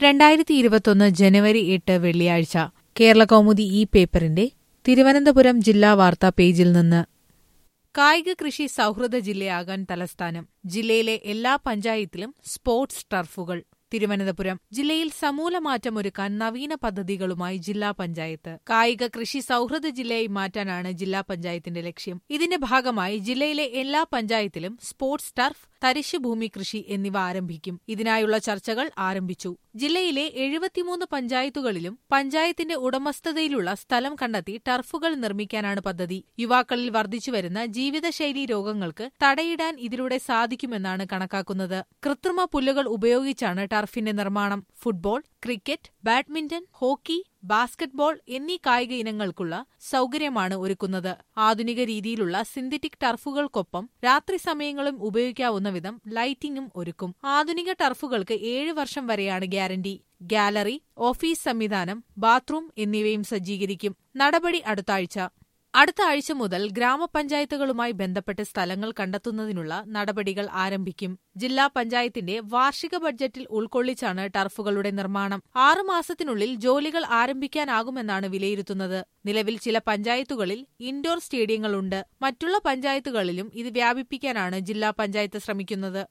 രണ്ടായിരത്തി ഇരുപത്തൊന്ന് ജനുവരി എട്ട് വെള്ളിയാഴ്ച കേരള കൗമുദി ഈ പേപ്പറിന്റെ തിരുവനന്തപുരം ജില്ലാ വാർത്താ പേജിൽ നിന്ന് കായിക കൃഷി സൗഹൃദ ജില്ലയാകാൻ തലസ്ഥാനം ജില്ലയിലെ എല്ലാ പഞ്ചായത്തിലും സ്പോർട്സ് ടർഫുകൾ തിരുവനന്തപുരം ജില്ലയിൽ സമൂല മാറ്റമൊരുക്കാൻ നവീന പദ്ധതികളുമായി ജില്ലാ പഞ്ചായത്ത് കായിക കൃഷി സൗഹൃദ ജില്ലയായി മാറ്റാനാണ് ജില്ലാ പഞ്ചായത്തിന്റെ ലക്ഷ്യം ഇതിന്റെ ഭാഗമായി ജില്ലയിലെ എല്ലാ പഞ്ചായത്തിലും സ്പോർട്സ് ടർഫ് തരിശുഭൂമി കൃഷി എന്നിവ ആരംഭിക്കും ഇതിനായുള്ള ചർച്ചകൾ ആരംഭിച്ചു ജില്ലയിലെ എഴുപത്തിമൂന്ന് പഞ്ചായത്തുകളിലും പഞ്ചായത്തിന്റെ ഉടമസ്ഥതയിലുള്ള സ്ഥലം കണ്ടെത്തി ടർഫുകൾ നിർമ്മിക്കാനാണ് പദ്ധതി യുവാക്കളിൽ വർദ്ധിച്ചുവരുന്ന ജീവിതശൈലി രോഗങ്ങൾക്ക് തടയിടാൻ ഇതിലൂടെ സാധിക്കുമെന്നാണ് കണക്കാക്കുന്നത് കൃത്രിമ പുല്ലുകൾ ഉപയോഗിച്ചാണ് ടർഫിന്റെ നിർമ്മാണം football cricket badminton hockey basketball എന്നീ കായിക ഇനങ്ങൾക്കുള്ള സൗകര്യമാണ് ഒരുക്കുന്നത് ആധുനിക രീതിയിലുള്ള സിന്തറ്റിക് ടർഫുകൾക്കൊപ്പം രാത്രി സമയങ്ങളും ഉപയോഗിക്കാവുന്ന വിധം ലൈറ്റിംഗും ഒരുക്കും ആധുനിക ടർഫുകൾക്ക് ഏഴ് വർഷം വരെയാണ് ഗ്യാരണ്ടി ഗാലറി ഓഫീസ് സംവിധാനം ബാത്റൂം എന്നിവയും സജ്ജീകരിക്കും നടപടി അടുത്ത ആഴ്ച അടുത്ത ആഴ്ച മുതൽ ഗ്രാമപഞ്ചായത്തുകളുമായി ബന്ധപ്പെട്ട് സ്ഥലങ്ങൾ കണ്ടെത്തുന്നതിനുള്ള നടപടികൾ ആരംഭിക്കും ജില്ലാ പഞ്ചായത്തിന്റെ വാർഷിക ബഡ്ജറ്റിൽ ഉൾക്കൊള്ളിച്ചാണ് ടർഫുകളുടെ നിർമ്മാണം ആറുമാസത്തിനുള്ളിൽ ജോലികൾ ആരംഭിക്കാനാകുമെന്നാണ് വിലയിരുത്തുന്നത് നിലവിൽ ചില പഞ്ചായത്തുകളിൽ ഇൻഡോർ സ്റ്റേഡിയങ്ങളുണ്ട് മറ്റുള്ള പഞ്ചായത്തുകളിലും ഇത് വ്യാപിപ്പിക്കാനാണ് ജില്ലാ പഞ്ചായത്ത് ശ്രമിക്കുന്നത്